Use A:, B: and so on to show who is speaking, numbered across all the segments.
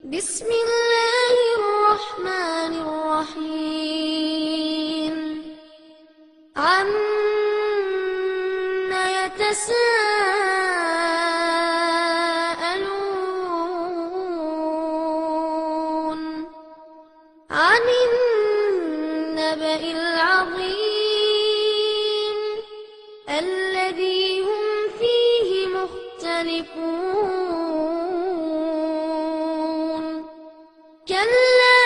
A: بسم الله الرحمن الرحيم عم يتساءلون عن النبأ العظيم الذي هم فيه مختلفون كلا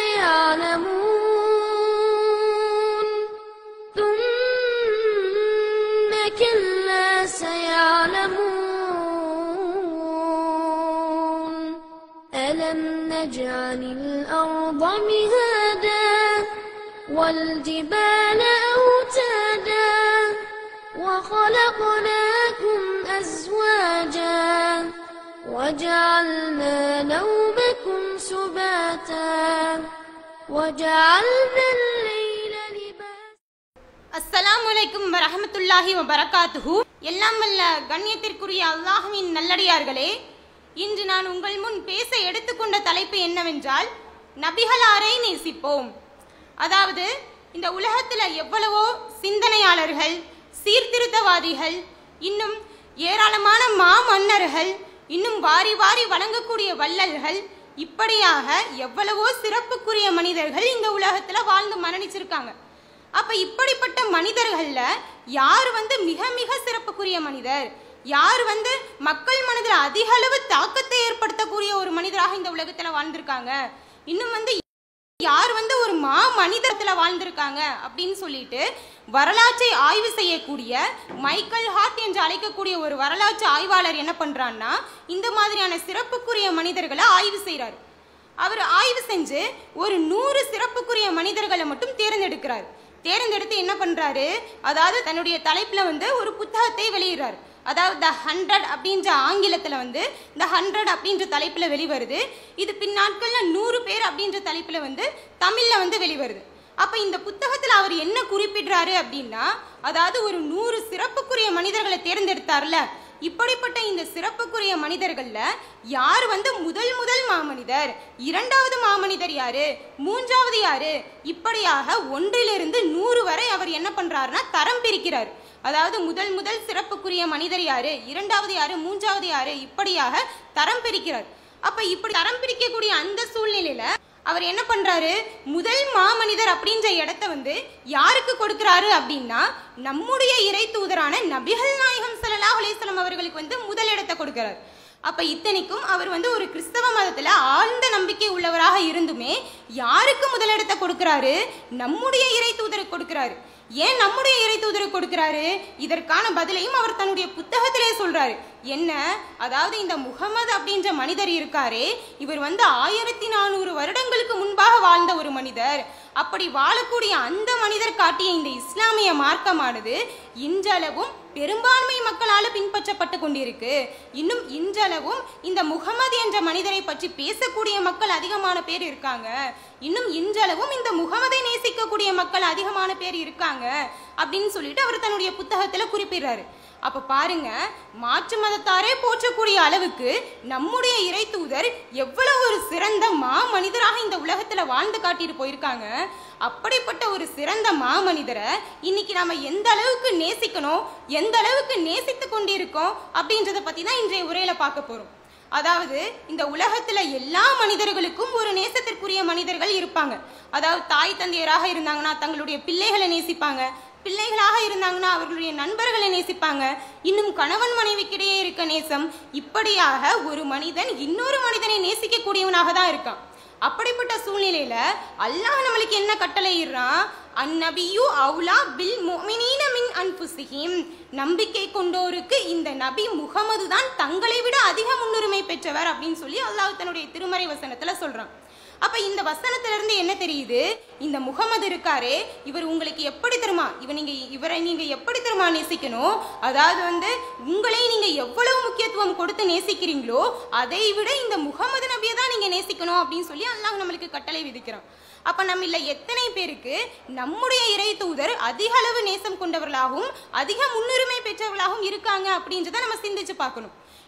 A: سيعلمون ثم كلا سيعلمون ألم نجعل الأرض مهادا والجبال أوتادا وخلقناكم أزواجا وجعلنا نومكم سباتا وجعلنا الليل لباسا
B: அஸ்ஸலாமு அலைக்கும் வரஹமத்துல்லாஹி வபரகாத்துஹு எல்லாம் வல்ல கண்ணியத்திற்குரிய அல்லாஹ்வின் நல்லடியார்களே இன்று நான் உங்கள் முன் பேச எடுத்துக்கொண்ட தலைப்பு என்னவென்றால் நபிகளாரை நேசிப்போம் அதாவது இந்த உலகத்தில் எவ்வளவோ சிந்தனையாளர்கள் சீர்திருத்தவாதிகள் இன்னும் ஏராளமான மாமன்னர்கள் இன்னும் வாரி வாரி வழங்கக்கூடிய வள்ளல்கள் இப்படியாக எவ்வளவோ சிறப்புக்குரிய மனிதர்கள் இந்த உலகத்துல வாழ்ந்து மரணிச்சிருக்காங்க அப்ப இப்படிப்பட்ட மனிதர்கள்ல யார் வந்து மிக மிக சிறப்புக்குரிய மனிதர் யார் வந்து மக்கள் மனதில் அதிக அளவு தாக்கத்தை ஏற்படுத்தக்கூடிய ஒரு மனிதராக இந்த உலகத்துல வாழ்ந்திருக்காங்க இன்னும் வந்து யார் வந்து ஒரு மா மனிதத்துல வாழ்ந்திருக்காங்க அப்படின்னு சொல்லிட்டு வரலாற்றை ஆய்வு செய்யக்கூடிய மைக்கேல் ஹார்ட் என்று அழைக்கக்கூடிய ஒரு வரலாற்று ஆய்வாளர் என்ன பண்றான்னா இந்த மாதிரியான சிறப்புக்குரிய மனிதர்களை ஆய்வு செய்றாரு அவர் ஆய்வு செஞ்சு ஒரு நூறு சிறப்புக்குரிய மனிதர்களை மட்டும் தேர்ந்தெடுக்கிறார் தேர்ந்தெடுத்து என்ன பண்றாரு அதாவது தன்னுடைய தலைப்புல வந்து ஒரு புத்தகத்தை வெளியிடுறாரு அதாவது த ஹண்ட்ரட் அப்படின்ற ஆங்கிலத்துல வந்து த ஹண்ட்ரட் அப்படின்ற தலைப்புல வெளிவருது இது பின்னாட்கள்ல நூறு பேர் அப்படின்ற தலைப்புல வந்து தமிழ்ல வந்து வெளிவருது அப்ப இந்த புத்தகத்துல அவர் என்ன குறிப்பிடுறாரு அப்படின்னா அதாவது ஒரு நூறு சிறப்புக்குரிய மனிதர்களை தேர்ந்தெடுத்தார்ல இப்படிப்பட்ட இந்த சிறப்புக்குரிய மனிதர்கள்ல யார் வந்து முதல் முதல் மாமனிதர் இரண்டாவது மாமனிதர் யாரு மூன்றாவது யாரு இப்படியாக ஒன்றிலிருந்து நூறு வரை அவர் என்ன பண்றாருன்னா தரம் பிரிக்கிறார் அதாவது முதல் முதல் சிறப்புக்குரிய மனிதர் யாரு இரண்டாவது யாரு மூன்றாவது யாரு இப்படியாக தரம் பிரிக்கிறார் அப்ப இப்படி தரம் பிரிக்கக்கூடிய அந்த சூழ்நிலையில அவர் என்ன பண்றாரு முதல் மாமனிதர் அப்படின்ற இடத்த வந்து யாருக்கு கொடுக்கிறாரு அப்படின்னா நம்முடைய இறை தூதரான நபிகள் நாயகம் ஸல்லல்லாஹு அலைஹி வஸல்லம் அவர்களுக்கு வந்து முதல் இடத்தை கொடுக்கிறார் அப்ப இத்தனைக்கும் அவர் வந்து ஒரு கிறிஸ்தவ மதத்துல ஆழ்ந்த நம்பிக்கை உள்ளவராக இருந்துமே யாருக்கு முதலிடத்தை கொடுக்கிறாரு நம்முடைய இறை தூதருக்கு கொடுக்கிறாரு ஏன் நம்முடைய இறை தூதருக்கு கொடுக்கிறாரு இதற்கான பதிலையும் அவர் தன்னுடைய புத்தகத்திலே சொல்றாரு என்ன அதாவது இந்த முகமது அப்படின்ற மனிதர் இருக்காரே இவர் வந்து ஆயிரத்தி நானூறு வருடங்களுக்கு முன்பாக வாழ்ந்த ஒரு மனிதர் அப்படி வாழக்கூடிய அந்த மனிதர் காட்டிய இந்த இஸ்லாமிய மார்க்கமானது இன்றளவும் பெரும்பான்மை மக்களால் பின்பற்றப்பட்டு கொண்டிருக்கு இன்னும் இன்றளவும் இந்த முகமது என்ற மனிதரை பற்றி பேசக்கூடிய மக்கள் அதிகமான பேர் இருக்காங்க இன்னும் இன்றளவும் இந்த முகமதை நேசிக்கக்கூடிய மக்கள் அதிகமான பேர் இருக்காங்க அப்படின்னு சொல்லிட்டு அவர் தன்னுடைய புத்தகத்துல குறிப்பிடுறாரு அப்ப பாருங்க மாற்று மதத்தாரே போற்றக்கூடிய அளவுக்கு நம்முடைய இறை தூதர் எவ்வளவு ஒரு சிறந்த மா மனிதராக இந்த உலகத்துல வாழ்ந்து காட்டிட்டு போயிருக்காங்க அப்படிப்பட்ட ஒரு சிறந்த மாமனிதரை இன்னைக்கு நாம எந்த அளவுக்கு நேசிக்கணும் எந்த அளவுக்கு நேசித்து கொண்டிருக்கோம் அப்படின்றத பத்தி தான் இன்றைய உரையில பார்க்க போறோம் அதாவது இந்த உலகத்துல எல்லா மனிதர்களுக்கும் ஒரு நேசத்திற்குரிய மனிதர்கள் இருப்பாங்க அதாவது தாய் தந்தையராக இருந்தாங்கன்னா தங்களுடைய பிள்ளைகளை நேசிப்பாங்க பிள்ளைகளாக இருந்தாங்கன்னா அவர்களுடைய நண்பர்களை நேசிப்பாங்க இன்னும் கணவன் மனைவிக்கிடையே இருக்க நேசம் இப்படியாக ஒரு மனிதன் இன்னொரு மனிதனை நேசிக்கக்கூடியவனாக தான் இருக்கான் அப்படிப்பட்ட சூழ்நிலையில அல்லாஹ் நம்மளுக்கு என்ன கட்டளையிடுறான் அந்நபியு அவுலா பில் முஃமினீன மின் அன்புசிஹிம் நம்பிக்கை கொண்டோருக்கு இந்த நபி முகமது தான் தங்களை விட அதிக முன்னுரிமை பெற்றவர் அப்படின்னு சொல்லி அல்லாஹ் தன்னுடைய திருமறை வசனத்துல சொல்றான் அப்ப இந்த வசனத்துல இருந்து என்ன தெரியுது இந்த முகமது இருக்காரே இவர் உங்களுக்கு எப்படி தெரியுமா இவர் நீங்க இவரை நீங்க எப்படி தெரியுமா நேசிக்கணும் அதாவது வந்து உங்களை நீங்க எவ்வளவு முக்கியத்துவம் கொடுத்து நேசிக்கிறீங்களோ அதை விட இந்த முகமது நபியை தான் நீங்க நேசிக்கணும் அப்படின்னு சொல்லி அல்லாஹ் நம்மளுக்கு கட்டளை விதிக்கிறான் அப்ப நம்மள எத்தனை பேருக்கு நம்முடைய இறை தூதர் அதிக அளவு நேசம் கொண்டவர்களாகவும் அதிக முன்னுரிமை பெற்றவர்களாகவும் இருக்காங்க அப்படின்றத நம்ம சிந்திச்சு பார்க்கணும்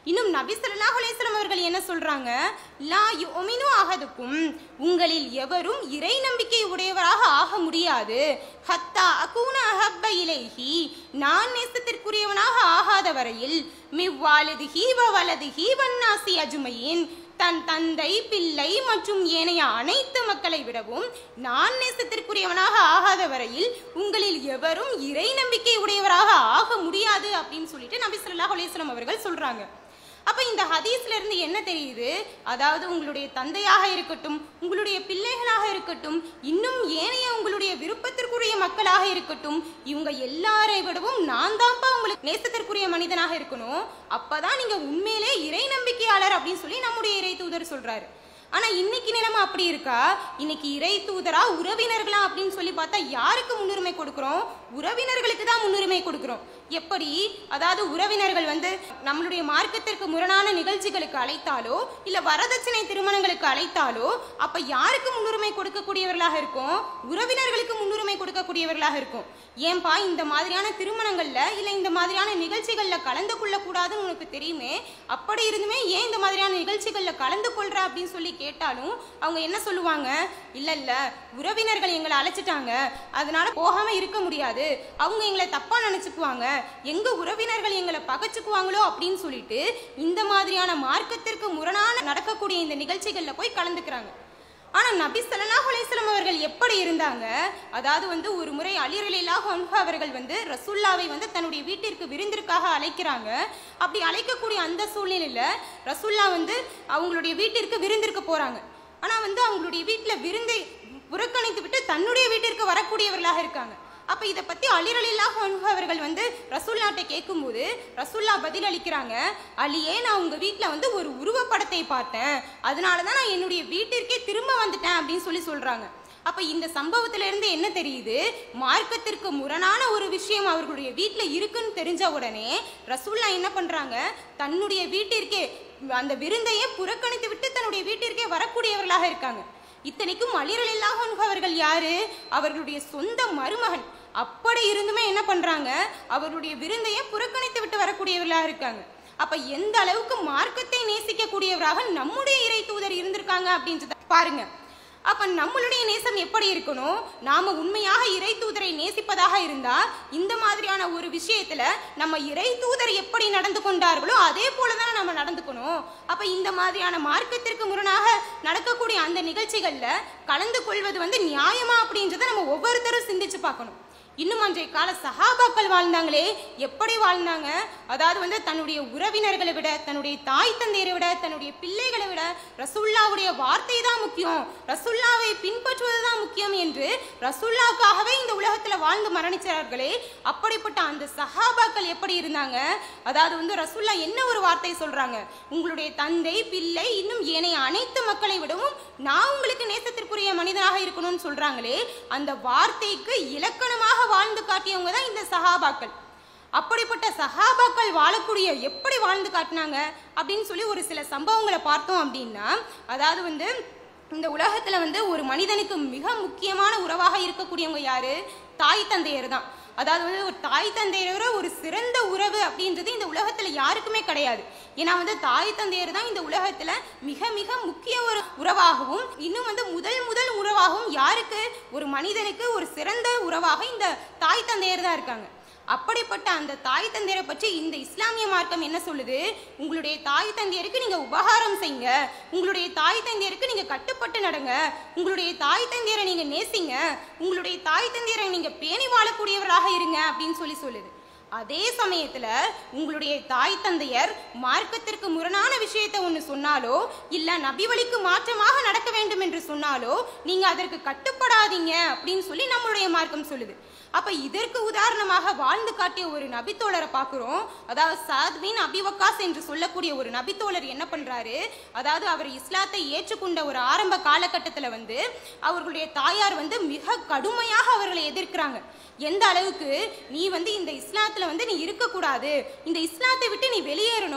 B: இன்னும் நபி ஸல்லல்லாஹு அலைஹி வஸல்லம் அவர்கள் என்ன சொல்றாங்க லா யுமினு அஹதுக்கும் உங்களில் எவரும் இறை நம்பிக்கை உடையவராக ஆக முடியாது ஹத்தா அகூன அஹப்ப இலைஹி நான் நேசத்திற்குரியவனாக ஆகாத வரையில் மிவ்வாலது ஹீவ வலது ஹீவன்னாசி அஜுமையின் தன் தந்தை பிள்ளை மற்றும் ஏனைய அனைத்து மக்களை விடவும் நான் நேசத்திற்குரியவனாக ஆகாத வரையில் உங்களில் எவரும் இறை நம்பிக்கை உடையவராக ஆக முடியாது அப்படின்னு சொல்லிட்டு நபி ஸல்லல்லாஹு அலைஹி வஸல்லம் அவர்கள் சொல்றாங்க அப்ப இந்த ஹதீஸ்ல இருந்து என்ன தெரியுது அதாவது உங்களுடைய தந்தையாக இருக்கட்டும் உங்களுடைய பிள்ளைகளாக இருக்கட்டும் இன்னும் ஏனைய உங்களுடைய விருப்பத்திற்குரிய மக்களாக இருக்கட்டும் இவங்க எல்லாரை விடவும் நான் தான்ப்பா உங்களுக்கு நேசத்திற்குரிய மனிதனாக இருக்கணும் அப்பதான் நீங்க உண்மையிலே இறை நம்பிக்கையாளர் அப்படின்னு சொல்லி நம்முடைய இறை தூதர் சொல்றாரு ஆனா இன்னைக்கு நிலைமை அப்படி இருக்கா இன்னைக்கு இறை தூதரா உறவினர்களா அப்படின்னு சொல்லி பார்த்தா யாருக்கு முன்னுரிமை கொடுக்கிறோம் உறவினர்களுக்கு தான் முன்னுரிமை கொடுக்கிறோம் எப்படி அதாவது உறவினர்கள் வந்து நம்மளுடைய மார்க்கத்திற்கு முரணான நிகழ்ச்சிகளுக்கு அழைத்தாலோ இல்ல வரதட்சணை திருமணங்களுக்கு அழைத்தாலோ அப்ப யாருக்கு முன்னுரிமை கொடுக்கக்கூடியவர்களாக இருக்கும் உறவினர்களுக்கு முன்னுரிமை கொடுக்கக்கூடியவர்களாக இருக்கும் ஏன்பா இந்த மாதிரியான திருமணங்கள்ல இல்ல இந்த மாதிரியான நிகழ்ச்சிகள்ல கலந்து கொள்ள கூடாதுன்னு உனக்கு தெரியுமே அப்படி இருந்துமே ஏன் இந்த மாதிரியான நிகழ்ச்சிகள்ல கலந்து கொள்ற அப்படின்னு சொல்லி கேட்டாலும் அவங்க என்ன சொல்லுவாங்க இல்ல இல்ல உறவினர்கள் எங்களை அழைச்சிட்டாங்க அதனால போகாம இருக்க முடியாது அவங்க எங்களை தப்பா நினைச்சுக்குவாங்க எங்க உறவினர்கள் எங்களை பகைச்சுக்குவாங்களோ அப்படின்னு சொல்லிட்டு இந்த மாதிரியான மார்க்கத்திற்கு முரணான நடக்கக்கூடிய இந்த நிகழ்ச்சிகள்ல போய் கலந்துக்கிறாங்க ஆனா நபி ஸல்லல்லாஹு அலைஹி வஸல்லம் அவர்கள் எப்படி இருந்தாங்க அதாவது வந்து ஒரு முறை அலி ரலியல்லாஹு அன்ஹு அவர்கள் வந்து ரசூல்லாவை வந்து தன்னுடைய வீட்டிற்கு விருந்திற்காக அழைக்கிறாங்க அப்படி அழைக்கக்கூடிய அந்த சூழ்நிலையில ரசூல்லா வந்து அவங்களுடைய வீட்டிற்கு விருந்திற்கு போறாங்க ஆனா வந்து அவங்களுடைய வீட்டுல விருந்தை புறக்கணித்து விட்டு தன்னுடைய வீட்டிற்கு வரக்கூடியவர்களாக இருக்காங்க அப்ப இத பத்தி அலிரலில்லாஹ் அன்ஹு அவர்கள் வந்து ரசூல்லாட்ட கேட்கும்போது ரசூல்லா பதில் அளிக்கிறாங்க அலியே நான் உங்க வீட்ல வந்து ஒரு உருவப்படத்தை பார்த்தேன் அதனால தான் நான் என்னுடைய வீட்டிற்கே திரும்ப வந்துட்டேன் அப்படின்னு சொல்லி சொல்றாங்க அப்ப இந்த சம்பவத்துல இருந்து என்ன தெரியுது மார்க்கத்திற்கு முரணான ஒரு விஷயம் அவர்களுடைய வீட்ல இருக்குன்னு தெரிஞ்ச உடனே ரசூல்லா என்ன பண்றாங்க தன்னுடைய வீட்டிற்கே அந்த விருந்தையே புறக்கணித்து விட்டு தன்னுடைய வீட்டிற்கே வரக்கூடியவர்களாக இருக்காங்க இத்தனைக்கும் அலிரலில்லாஹ் அன்ஹு அவர்கள் யாரு அவர்களுடைய சொந்த மருமகன் அப்படி இருந்துமே என்ன பண்றாங்க அவர்களுடைய விருந்தையே புறக்கணித்து விட்டு வரக்கூடியவர்களாக இருக்காங்க அப்ப எந்த அளவுக்கு மார்க்கத்தை நேசிக்கக்கூடியவராக நம்முடைய இறை தூதர் இருந்திருக்காங்க அப்படின்றத பாருங்க அப்ப நம்மளுடைய நேசம் எப்படி இருக்கணும் நாம உண்மையாக இறை தூதரை நேசிப்பதாக இருந்தா இந்த மாதிரியான ஒரு விஷயத்துல நம்ம இறை தூதர் எப்படி நடந்து கொண்டார்களோ அதே போலதான் நம்ம நடந்துக்கணும் அப்ப இந்த மாதிரியான மார்க்கத்திற்கு முரணாக நடக்கக்கூடிய அந்த நிகழ்ச்சிகள்ல கலந்து கொள்வது வந்து நியாயமா அப்படின்றத நம்ம ஒவ்வொருத்தரும் சிந்திச்சு பார்க்கணும் இன்னும் அன்றைய கால சஹாபாக்கள் வாழ்ந்தாங்களே எப்படி வாழ்ந்தாங்க அதாவது வந்து தன்னுடைய உறவினர்களை விட தன்னுடைய தாய் தந்தையரை விட தன்னுடைய பிள்ளைகளை விட ரசுல்லாவுடைய வார்த்தை தான் முக்கியம் ரசுல்லாவை பின்பற்றுவது தான் முக்கியம் என்று ரசுல்லாக்காகவே இந்த உலகத்துல வாழ்ந்து மரணிச்சார்களே அப்படிப்பட்ட அந்த சஹாபாக்கள் எப்படி இருந்தாங்க அதாவது வந்து ரசுல்லா என்ன ஒரு வார்த்தை சொல்றாங்க உங்களுடைய தந்தை பிள்ளை இன்னும் ஏனைய அனைத்து மக்களை விடவும் நான் உங்களுக்கு நேசத்திற்குரிய மனிதனாக இருக்கணும்னு சொல்றாங்களே அந்த வார்த்தைக்கு இலக்கணமாக வாழ்ந்து காட்டியவங்க தான் இந்த சஹாபாக்கள் அப்படிப்பட்ட சஹாபாக்கள் வாழக்கூடிய எப்படி வாழ்ந்து காட்டினாங்க அப்படின்னு சொல்லி ஒரு சில சம்பவங்களை பார்த்தோம் அப்படின்னா அதாவது வந்து இந்த உலகத்துல வந்து ஒரு மனிதனுக்கு மிக முக்கியமான உறவாக இருக்கக்கூடியவங்க யாரு தாய் தந்தையர் தான் அதாவது வந்து ஒரு தாய் தந்தையரை விட ஒரு சிறந்த உறவு அப்படின்றது இந்த உலகத்துல யாருக்குமே கிடையாது ஏன்னா வந்து தாய் தந்தையர் தான் இந்த உலகத்துல மிக மிக முக்கிய ஒரு உறவாகவும் இன்னும் வந்து முதல் முதல் உறவாகவும் யாருக்கு ஒரு மனிதனுக்கு ஒரு சிறந்த உறவாக இந்த தாய் தந்தையர் தான் இருக்காங்க அப்படிப்பட்ட அந்த தாய் தந்தையரை பற்றி இந்த இஸ்லாமிய மார்க்கம் என்ன சொல்லுது உங்களுடைய தாய் தந்தையருக்கு நீங்க உபகாரம் செய்யுங்க உங்களுடைய தாய் தந்தையருக்கு நீங்க கட்டுப்பட்டு நடங்க உங்களுடைய தாய் தந்தையரை நீங்க நேசிங்க உங்களுடைய தாய் தந்தையரை நீங்க பேணி வாழக்கூடியவராக இருங்க அப்படின்னு சொல்லி சொல்லுது அதே சமயத்துல உங்களுடைய தாய் தந்தையர் மார்க்கத்திற்கு முரணான விஷயத்தை ஒன்று சொன்னாலோ இல்ல நபி வழிக்கு மாற்றமாக நடக்க வேண்டும் என்று சொன்னாலோ நீங்க அதற்கு கட்டுப்படாதீங்க அப்படின்னு சொல்லி நம்மளுடைய மார்க்கம் சொல்லுது அப்ப இதற்கு உதாரணமாக வாழ்ந்து காட்டிய ஒரு நபித்தோழரை பார்க்கிறோம் அதாவது சாத்வின் அபிவக்காஸ் என்று சொல்லக்கூடிய ஒரு நபித்தோழர் என்ன பண்றாரு அதாவது அவர் இஸ்லாத்தை ஏற்றுக்கொண்ட ஒரு ஆரம்ப காலகட்டத்துல வந்து அவர்களுடைய தாயார் வந்து மிக கடுமையாக அவர்களை எதிர்க்கிறாங்க எந்த அளவுக்கு நீ வந்து இந்த இஸ்லாத்துல வந்து நீ இருக்கக்கூடாது இந்த இஸ்லாத்தை விட்டு நீ வெளியேறணும்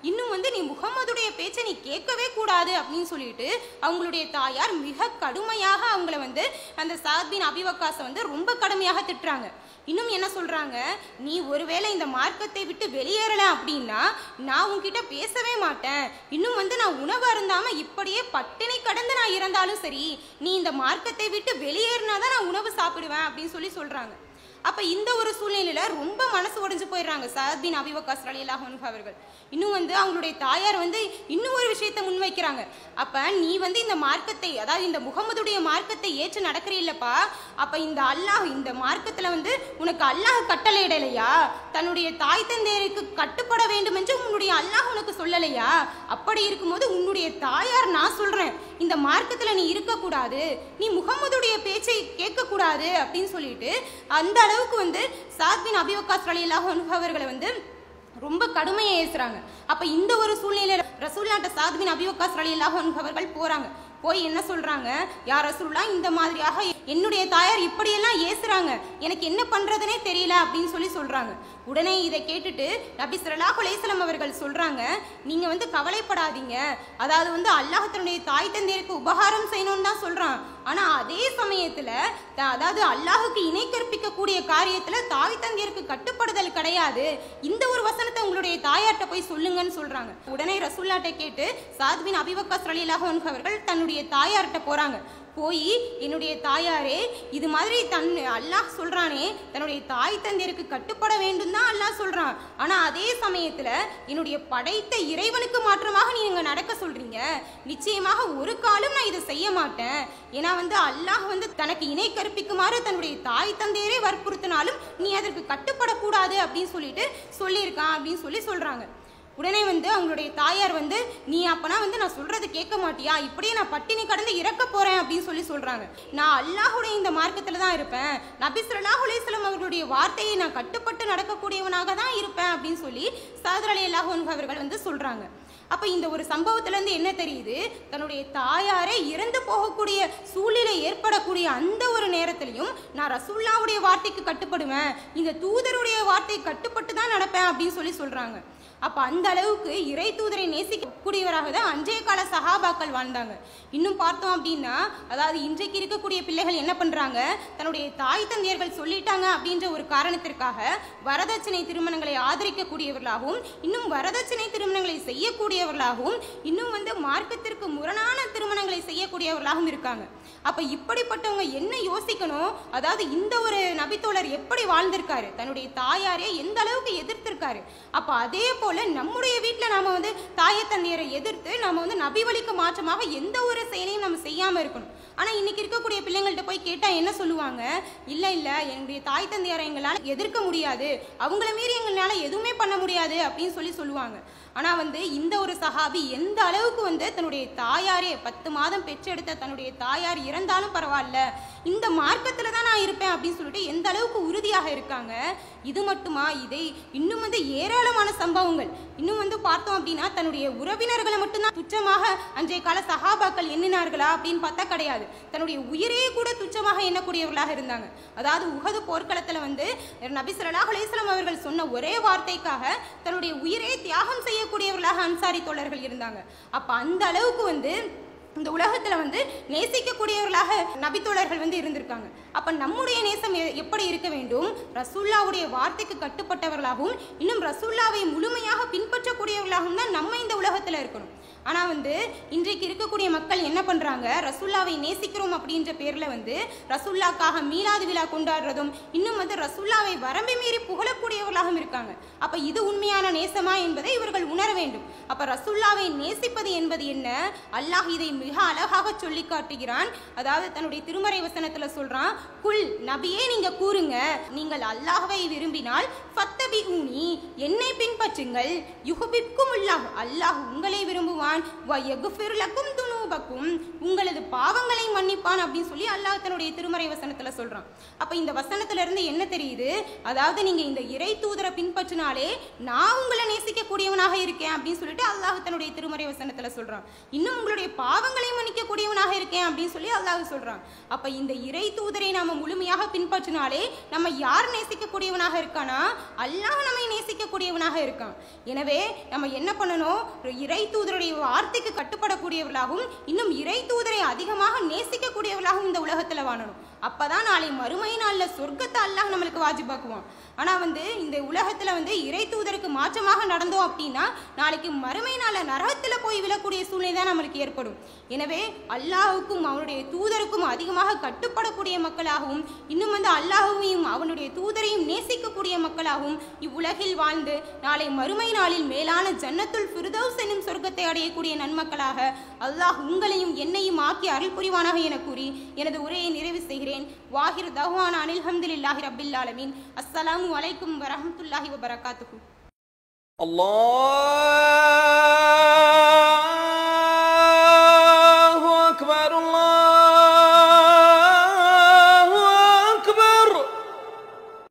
B: இன்னும் வந்து நீ முகம்மதுடைய பேச்சை நீ கேட்கவே கூடாது அப்படின்னு சொல்லிட்டு அவங்களுடைய தாயார் மிக கடுமையாக அவங்கள வந்து அந்த சாத் பின் அபிவக்காஸை வந்து ரொம்ப கடுமையாக திட்டுறாங்க இன்னும் என்ன சொல்றாங்க நீ ஒருவேளை இந்த மார்க்கத்தை விட்டு வெளியேறல அப்படின்னா நான் உன்கிட்ட பேசவே மாட்டேன் இன்னும் வந்து நான் உணவு அருந்தாம இப்படியே பட்டினி கடந்து நான் இறந்தாலும் சரி நீ இந்த மார்க்கத்தை விட்டு வெளியேறினாதான் நான் உணவு சாப்பிடுவேன் அப்படின்னு சொல்லி சொல்றாங்க அப்ப இந்த ஒரு சூழ்நிலையில ரொம்ப மனசு உடைஞ்சு போயிடுறாங்க சஅத் பின் அபிவக்காஸ் ரலியல்லாஹு அன்ஹு அவர்கள் இன்னும் வந்து அவங்களுடைய தாயார் வந்து இன்னும் ஒரு விஷயத்தை முன்வைக்கிறாங்க அப்ப நீ வந்து இந்த மார்க்கத்தை அதாவது இந்த முகமதுடைய மார்க்கத்தை ஏற்று நடக்கிறீல்லப்பா அப்ப இந்த அல்லாஹ் இந்த மார்க்கத்துல வந்து உனக்கு அல்லாஹ் கட்டளையிடலையா தன்னுடைய தாய் தந்தையருக்கு கட்டுப்பட வேண்டும் என்று உன்னுடைய அல்லாஹ் உனக்கு சொல்லலையா அப்படி இருக்கும்போது உன்னுடைய தாயார் நான் சொல்றேன் இந்த மார்க்கத்துல நீ இருக்கக்கூடாது நீ முகமதுடைய பேச்சை கேட்கக்கூடாது அப்படின்னு சொல்லிட்டு அந்த அளவுக்கு வந்து சாத் பின் அபிவக்காஸ் ரலியல்லாஹு அன்ஹு அவர்களை வந்து ரொம்ப கடுமையை ஏசுறாங்க அப்ப இந்த ஒரு சூழ்நிலையில ரசூல்லாட்ட சாத் பின் அபிவக்காஸ் ரலியல்லாஹு அன்ஹு அவர்கள் போறாங்க போய் என்ன சொல்றாங்க யார் ரசூல்லா இந்த மாதிரியாக என்னுடைய தாயார் இப்படியெல்லாம் ஏசுறாங்க எனக்கு என்ன பண்றதுனே தெரியல அப்படின்னு சொல்லி சொல்றாங்க உடனே இதை கேட்டுட்டு நபி ஸல்லல்லாஹு அலைஹி வஸல்லம் அவர்கள் சொல்றாங்க நீங்க வந்து கவலைப்படாதீங்க அதாவது வந்து அல்லாஹ் தன்னுடைய தாய் தந்தையருக்கு உபகாரம் செய்யணும்னு தான் சொல்றான் ஆனா அதே சமயத்துல த- அதாவது அல்லாஹுக்கு இணை கற்பிக்கக்கூடிய காரியத்துல தாய் தந்தையருக்கு கட்டுப்படுதல் கிடையாது இந்த ஒரு வசனத்தை உங்களுடைய தாயார்ட்ட போய் சொல்லுங்கன்னு சொல்றாங்க உடனே ரசூல்லாட்ட கேட்டு சாத்பின் அபிவக்காஸ் ரலியல்லாஹு அன்ஹு அவர்கள் தன்னுடைய தாயார்கிட்ட போறாங்க போய் என்னுடைய தாயாரே இது மாதிரி தன் அல்லாஹ் சொல்றானே தன்னுடைய தாய் தந்தையருக்கு கட்டுப்பட வேண்டும் தான் அல்லாஹ் சொல்றான் ஆனா அதே சமயத்துல என்னுடைய படைத்த இறைவனுக்கு மாற்றமாக நீங்க நடக்க சொல்றீங்க நிச்சயமாக ஒரு காலம் நான் இதை செய்ய மாட்டேன் ஏன்னா வந்து அல்லாஹ் வந்து தனக்கு இணை கற்பிக்குமாறு தன்னுடைய தாய் தந்தையரே வற்புறுத்தினாலும் நீ அதற்கு கட்டுப்படக்கூடாது அப்படின்னு சொல்லிட்டு சொல்லியிருக்கான் அப்படின்னு சொல்லி சொல்றாங்க உடனே வந்து அவங்களுடைய தாயார் வந்து நீ அப்பனா வந்து நான் சொல்றது கேட்க மாட்டியா இப்படியே நான் பட்டினி கடந்து இறக்க போறேன் அப்படின்னு சொல்லி சொல்றாங்க நான் அல்லாஹுடைய இந்த மார்க்கத்துல தான் இருப்பேன் நபி ஸல்லல்லாஹு அலைஹி வஸல்லம் அவர்களுடைய வார்த்தையை நான் கட்டுப்பட்டு நடக்கக்கூடியவனாக தான் இருப்பேன் அப்படின்னு சொல்லி சாதர் அலி அல்லாஹ் அவர்கள் வந்து சொல்றாங்க அப்ப இந்த ஒரு சம்பவத்துல இருந்து என்ன தெரியுது தன்னுடைய தாயாரே இறந்து போகக்கூடிய சூழ்நிலை ஏற்படக்கூடிய அந்த ஒரு நேரத்திலையும் நான் ரசூல்லாவுடைய வார்த்தைக்கு கட்டுப்படுவேன் இந்த தூதருடைய வார்த்தை கட்டுப்பட்டு தான் நடப்பேன் அப்படின்னு சொல்லி சொல்றாங்க அப்ப அந்த அளவுக்கு இறை தூதரை நேசிக்கக்கூடியவராக தான் அன்றைய கால சஹாபாக்கள் வாழ்ந்தாங்க இன்னும் பார்த்தோம் அப்படின்னா அதாவது இன்றைக்கு இருக்கக்கூடிய பிள்ளைகள் என்ன பண்றாங்க தன்னுடைய தாய் தந்தையர்கள் சொல்லிட்டாங்க அப்படின்ற ஒரு காரணத்திற்காக வரதட்சணை திருமணங்களை ஆதரிக்கக்கூடியவர்களாகவும் இன்னும் வரதட்சணை திருமணங்களை செய்யக்கூடியவர்களாகவும் இன்னும் வந்து மார்க்கத்திற்கு முரணான திருமணங்களை செய்யக்கூடியவர்களாகவும் இருக்காங்க அப்ப இப்படிப்பட்டவங்க என்ன யோசிக்கணும் அதாவது இந்த ஒரு நபித்தோழர் எப்படி வாழ்ந்திருக்காரு தன்னுடைய தாயாரே எந்த அளவுக்கு எதிர்த்திருக்காரு அப்ப அதே போல நம்முடைய வீட்ல நாம வந்து தாயை தந்தையரை எதிர்த்து நாம வந்து நபி வழிக்கு மாற்றமாக எந்த ஒரு செயலையும் நம்ம செய்யாம இருக்கணும் ஆனா இன்னைக்கு இருக்கக்கூடிய பிள்ளைங்கள்ட்ட போய் கேட்டா என்ன சொல்லுவாங்க இல்ல இல்ல என்னுடைய தாய் தந்தையரை எங்களால எதிர்க்க முடியாது அவங்கள மீறி எங்களால எதுவுமே பண்ண முடியாது அப்படின்னு சொல்லி சொல்லுவாங்க ஆனா வந்து இந்த ஒரு சஹாபி எந்த அளவுக்கு வந்து தன்னுடைய தாயாரே பத்து மாதம் பெற்றெடுத்த தன்னுடைய தாயார் இறந்தாலும் பரவாயில்ல இந்த மார்க்கத்துல தான் நான் இருப்பேன் அப்படின்னு சொல்லிட்டு எந்த அளவுக்கு உறுதியாக இருக்காங்க இது மட்டுமா இதை இன்னும் வந்து ஏராளமான சம்பவங்கள் இன்னும் வந்து பார்த்தோம் அப்படின்னா தன்னுடைய உறவினர்களை மட்டும்தான் துச்சமாக அன்றைய கால சஹாபாக்கள் எண்ணினார்களா அப்படின்னு பார்த்தா கிடையாது தன்னுடைய உயிரே கூட துச்சமாக எண்ணக்கூடியவர்களாக இருந்தாங்க அதாவது உகது போர்க்களத்துல வந்து நபி ஸல்லல்லாஹு அலைஹி வஸல்லம் அவர்கள் சொன்ன ஒரே வார்த்தைக்காக தன்னுடைய உயிரே தியாகம் செய்யக்கூடியவர்களாக அன்சாரி தோழர்கள் இருந்தாங்க அப்ப அந்த அளவுக்கு வந்து இந்த உலகத்துல வந்து நேசிக்கக்கூடியவர்களாக நபித்தோழர்கள் வந்து இருந்திருக்காங்க அப்ப நம்முடைய நேசம் எ- எப்படி இருக்க வேண்டும் ரசூல்லாவுடைய வார்த்தைக்கு கட்டுப்பட்டவர்களாகவும் இன்னும் ரசூல்லாவை முழுமையாக பின்பற்றக்கூடியவர்களாகவும் தான் நம்ம இந்த உலகத்துல இருக்கணும் ஆனா வந்து இன்றைக்கு இருக்கக்கூடிய மக்கள் என்ன பண்றாங்க ரசூல்லாவை நேசிக்கிறோம் அப்படின்ற பேர்ல வந்து ரசூல்லாக்காக மீலாது விழா கொண்டாடுறதும் இன்னும் வந்து ரசூல்லாவை வரம்பை மீறி புகழக்கூடியவர்களாகவும் இருக்காங்க அப்ப இது உண்மையான நேசமா என்பதை இவர்கள் உணர வேண்டும் அப்ப ரசூல்லாவை நேசிப்பது என்பது என்ன அல்லாஹ் இதை மிக அழகாக சொல்லி காட்டுகிறான் அதாவது தன்னுடைய திருமறை வசனத்துல சொல்றான் குல் நபியே நீங்க கூறுங்க நீங்கள் அல்லாஹ்வை விரும்பினால் ஃபத்தபி ஊனி என்னை பின்பற்றுங்கள் யுகுபிக்கும் அல்லாஹ் அல்லாஹ் உங்களை விரும்புவான் வ யகுஃபிர் லக்கும் துனூபக்கும் உங்களது பாவங்களை மன்னிப்பான் அப்படின்னு சொல்லி அல்லாஹ் தன்னுடைய திருமறை வசனத்துல சொல்றான் அப்ப இந்த வசனத்துல இருந்து என்ன தெரியுது அதாவது நீங்க இந்த இறை தூதரை பின்பற்றினாலே நான் உங்களை நேசிக்க கூடியவனாக இருக்கேன் அப்படின்னு சொல்லிட்டு அல்லாஹ் தன்னுடைய திருமறை வசனத்துல சொல்றான் இன்னும் உங்களுடைய பாவங்களை மன்னிக்க கூடியவனாக தூதனாக இருக்கேன் அப்படின்னு சொல்லி அல்லாஹ் சொல்றான் அப்ப இந்த இறை தூதரை நாம முழுமையாக பின்பற்றினாலே நம்ம யார் நேசிக்கக்கூடியவனாக இருக்கானா அல்லாஹ் நம்மை நேசிக்கக்கூடியவனாக இருக்கான் எனவே நம்ம என்ன பண்ணணும் ஒரு இறை தூதருடைய வார்த்தைக்கு கட்டுப்படக்கூடியவர்களாகவும் இன்னும் இறை தூதரை அதிகமாக நேசிக்கக்கூடியவர்களாகவும் இந்த உலகத்துல வாழணும் அப்பதான் நாளை மறுமை நாள்ல சொர்க்கத்தை அல்லாஹ் நம்மளுக்கு வாஜிபாக்குவான் ஆனா வந்து இந்த உலகத்துல வந்து இறை தூதருக்கு மாற்றமாக நடந்தோம் அப்படின்னா நாளைக்கு மறுமை நாள்ல நரகத்துல போய் விழக்கூடிய சூழ்நிலை தான் நம்மளுக்கு ஏற்படும் எனவே அல்லாஹுக்கும் அவனுடைய தூதருக்கும் அதிகமாக கட்டுப்படக்கூடிய மக்களாகவும் இன்னும் வந்து அல்லாஹுவையும் அவனுடைய தூதரையும் நேசிக்கக்கூடிய மக்களாகவும் இவ்வுலகில் வாழ்ந்து நாளை மறுமை நாளில் மேலான ஜன்னத்துல் ஃபிர்தௌஸ் என்னும் சொர்க்கத்தை அடையக்கூடிய நன்மக்களாக அல்லாஹ் உங்களையும் என்னையும் ஆக்கி அருள் புரிவானாக என கூறி எனது உரையை நிறைவு செய்கிறேன் வாஹிர் தஹ்வான் அனில் ஹம்துலில்லாஹி ரப்பில் ஆலமீன் அஸ்ஸலாமு அலைக்கும் வரஹ்மத்துல்லாஹி வபரகாத்துஹு
C: الله